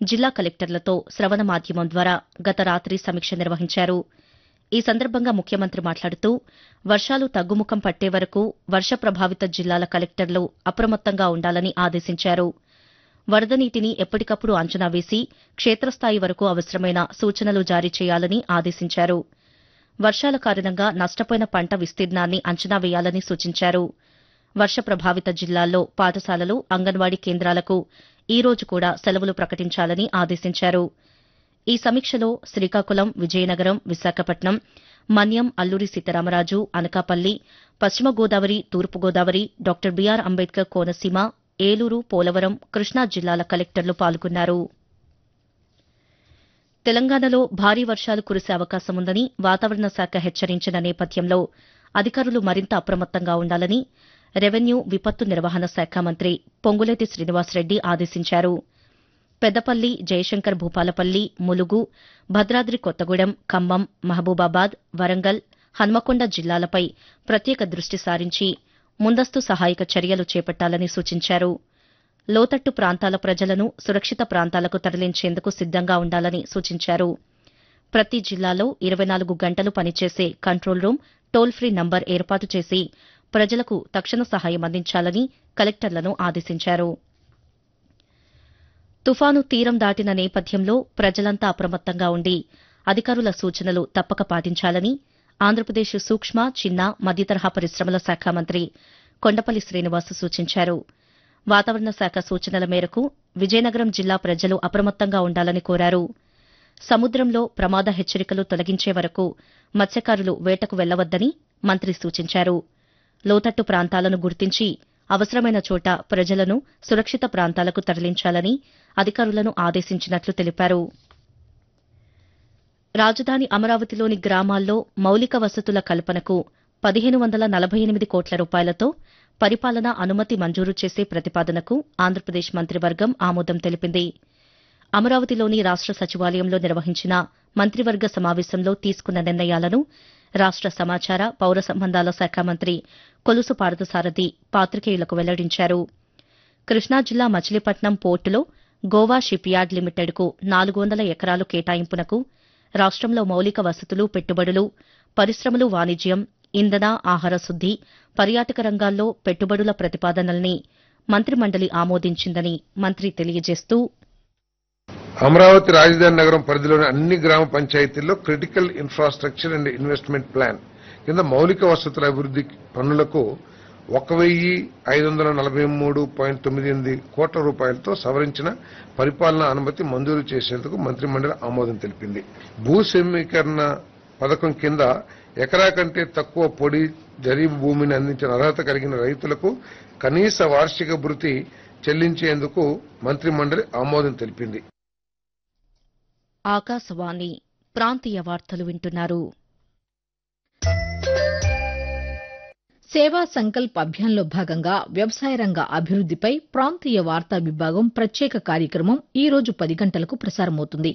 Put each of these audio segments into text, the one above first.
జిల్లా కలెక్టర్లతో శ్రవణ మాధ్యమం ద్వారా గత రాత్రి సమీక్ష నిర్వహించారు ఈ సందర్భంగా ముఖ్యమంత్రి మాట్లాడుతూ వర్షాలు తగ్గుముఖం పట్టే వరకు వర్ష ప్రభావిత జిల్లాల కలెక్టర్లు అప్రమత్తంగా ఉండాలని ఆదేశించారు వరద నీటిని ఎప్పటికప్పుడు అంచనా వేసి క్షేత్రస్థాయి వరకు అవసరమైన సూచనలు జారీ చేయాలని ఆదేశించారు వర్షాల కారణంగా నష్టపోయిన పంట విస్తీర్ణాన్ని అంచనా వేయాలని సూచించారు వర్ష ప్రభావిత జిల్లాల్లో పాఠశాలలు అంగన్వాడీ కేంద్రాలకు ఈ రోజు కూడా సెలవులు ప్రకటించాలని ఆదేశించారు ఈ సమీక్షలో శ్రీకాకుళం విజయనగరం విశాఖపట్నం మన్యం అల్లూరి సీతారామరాజు అనకాపల్లి పశ్చిమ గోదావరి తూర్పు గోదావరి డాక్టర్ బీఆర్ అంబేద్కర్ కోనసీమ ఏలూరు పోలవరం కృష్ణా జిల్లాల కలెక్టర్లు పాల్గొన్నారు తెలంగాణలో భారీ వర్షాలు కురిసే అవకాశముందని వాతావరణ శాఖ హెచ్చరించిన నేపథ్యంలో అధికారులు మరింత అప్రమత్తంగా ఉండాలని రెవెన్యూ విపత్తు నిర్వహణ శాఖ మంత్రి పొంగులేటి శ్రీనివాసరెడ్డి ఆదేశించారు పెద్దపల్లి జయశంకర్ భూపాలపల్లి ములుగు భద్రాద్రి కొత్తగూడెం ఖమ్మం మహబూబాబాద్ వరంగల్ హన్మకొండ జిల్లాలపై ప్రత్యేక దృష్టి సారించి ముందస్తు సహాయక చర్యలు చేపట్టాలని సూచించారు లోతట్టు ప్రాంతాల ప్రజలను సురక్షిత ప్రాంతాలకు తరలించేందుకు సిద్దంగా ఉండాలని సూచించారు ప్రతి జిల్లాలో ఇరవై నాలుగు గంటలు పనిచేసే control room toll free number ఏర్పాటు చేసి ప్రజలకు తక్షణ సహాయం అందించాలని కలెక్టర్లను ఆదేశించారు తుఫాను తీరం దాటిన నేపథ్యంలో ప్రజలంతా అప్రమత్తంగా ఉండి అధికారుల సూచనలు తప్పక పాటించాలని ఆంధ్రప్రదేశ్ సూక్ష్మ చిన్న మధ్యతరహా పరిశ్రమల శాఖ మంత్రి కొండపల్లి శ్రీనివాస్ సూచించారు వాతావరణ శాఖ సూచనల మేరకు విజయనగరం జిల్లా ప్రజలు అప్రమత్తంగా ఉండాలని కోరారు సముద్రంలో ప్రమాద హెచ్చరికలు తొలగించే వరకు మత్స్యకారులు వేటకు వెళ్లవద్దని మంత్రి సూచించారు లోతట్టు ప్రాంతాలను గుర్తించి అవసరమైన చోట ప్రజలను సురక్షిత ప్రాంతాలకు తరలించాలని అధికారులను ఆదేశించినట్లు తెలిపారు రాజధాని అమరావతిలోని గ్రామాల్లో మౌలిక వసతుల కల్పనకు పదిహేను వందల నలభై ఎనిమిది కోట్ల రూపాయలతో పరిపాలనా అనుమతి మంజూరు చేసే ప్రతిపాదనకు ఆంధ్రప్రదేశ్ మంత్రివర్గం ఆమోదం తెలిపింది అమరావతిలోని రాష్ట సచివాలయంలో నిర్వహించిన మంత్రివర్గ సమావేశంలో తీసుకున్న నిర్ణయాలను రాష్ట సమాచార పౌర సంబంధాల శాఖ మంత్రి కొలుసు పార్థసారథి పాతికేయులకు వెల్లడించారు కృష్ణా జిల్లా మచిలీపట్నం పోర్టులో గోవా షిప్ యార్డ్ లిమిటెడ్కు నాలుగు వందల ఎకరాలు కేటాయింపునకు రాష్టంలో మౌలిక వసతులు పెట్టుబడులు పరిశ్రమలు వాణిజ్యం ఇంధన ఆహార శుద్ది పర్యాటక రంగాల్లో పెట్టుబడుల ప్రతిపాదనల్ని మంత్రిమండలి ఆమోదించిందని మంత్రి తెలియజేస్తూ అమరావతి రాజధాని నగరం పరిధిలోని అన్ని గ్రామ పంచాయతీల్లో critical infrastructure and investment plan కింద మౌలిక వసతుల అభివృద్ది పనులకు ఒక వెయ్యి ఐదు వందల నలభై మూడు పాయింట్ తొమ్మిది ఎనిమిది కోట్ల రూపాయలతో సవరించిన పరిపాలనా అనుమతి మంజూరు చేసేందుకు మంత్రిమండలి ఆమోదం తెలిపింది భూ సమీకరణ పథకం కింద ఎకరా కంటే తక్కువ పొడి జరీబు భూమిని అందించిన అర్హత కలిగిన రైతులకు కనీస వార్షిక భృతి చెల్లించేందుకు మంత్రిమండలి ఆమోదం తెలిపింది ఆకాశవాణి ప్రాంతీయ వార్తలు వింటున్నారు సేవా సంకల్ప్ అభియాన్లో భాగంగా వ్యవసాయ రంగ అభివృద్దిపై ప్రాంతీయ వార్తా విభాగం ప్రత్యేక కార్యక్రమం ఈ రోజు పది గంటలకు ప్రసారమవుతుంది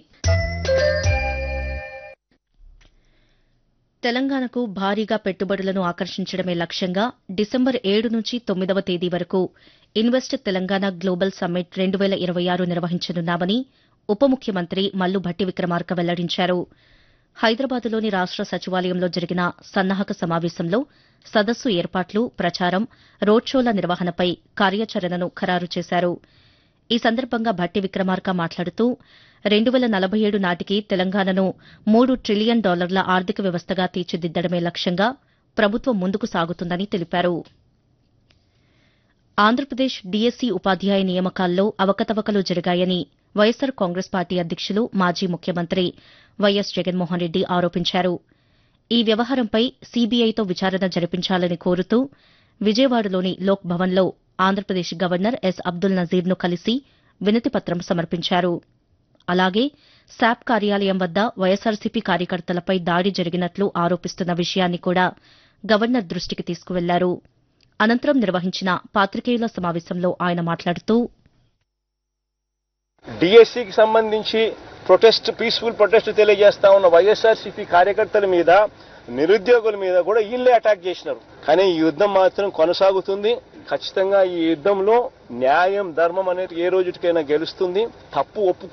తెలంగాణకు భారీగా పెట్టుబడులను ఆకర్షించడమే లక్ష్యంగా డిసెంబర్ ఏడు నుంచి తొమ్మిదవ తేదీ వరకు ఇన్వెస్ట్ తెలంగాణ గ్లోబల్ సమ్మిట్ రెండు వేల ఇరవై ఆరు నిర్వహించనున్నామని ఉప ముఖ్యమంత్రి మల్లు భట్టి విక్రమార్క వెల్లడించారు హైదరాబాద్లోని రాష్ట సచివాలయంలో జరిగిన సన్నాహక సమావేశంలో సదస్సు ఏర్పాట్లు ప్రచారం రోడ్ షోల నిర్వహణపై కార్యాచరణను ఖరారు చేశారు ఈ సందర్భంగా భట్టి విక్రమార్క మాట్లాడుతూ రెండు వేల నలభై ఏడు నాటికి తెలంగాణను మూడు ట్రిలియన్ డాలర్ల ఆర్థిక వ్యవస్థగా తీర్చిదిద్దడమే లక్ష్యంగా ప్రభుత్వం ముందుకు సాగుతుందని తెలిపారు ఆంధ్రప్రదేశ్ డీఎస్సీ ఉపాధ్యాయ నియామకాల్లో అవకతవకలు జరిగాయని వైఎస్సార్ కాంగ్రెస్ పార్టీ అధ్యక్షులు మాజీ ముఖ్యమంత్రి వైఎస్ జగన్మోహన్ రెడ్డి ఆరోపించారు ఈ వ్యవహారంపై సీబీఐతో విచారణ జరిపించాలని కోరుతూ విజయవాడలోని లోక్ భవన్లో ఆంధ్రప్రదేశ్ గవర్నర్ ఎస్ అబ్దుల్ నజీర్ను కలిసి వినతిపత్రం సమర్పించారు అలాగే శాప్ కార్యాలయం వద్ద వైఎస్సార్సీపీ కార్యకర్తలపై దాడి జరిగినట్లు ఆరోపిస్తున్న విషయాన్ని కూడా గవర్నర్ దృష్టికి తీసుకువెళ్లారు అనంతరం నిర్వహించిన పాతికేయుల సమావేశంలో ఆయన మాట్లాడుతూ డిఎస్సికి సంబంధించి ప్రొటెస్ట్ పీస్ఫుల్ ప్రొటెస్ట్ తెలియజేస్తా ఉన్న వైఎస్ఆర్సీపీ కార్యకర్తల మీద నిరుద్యోగుల మీద కూడా వీళ్ళే అటాక్ చేసినారు కానీ ఈ యుద్ధం మాత్రం కొనసాగుతుంది ఖచ్చితంగా ఈ యుద్ధంలో న్యాయం ధర్మం అనేది ఏ రోజుకైనా గెలుస్తుంది తప్పు ఒప్పు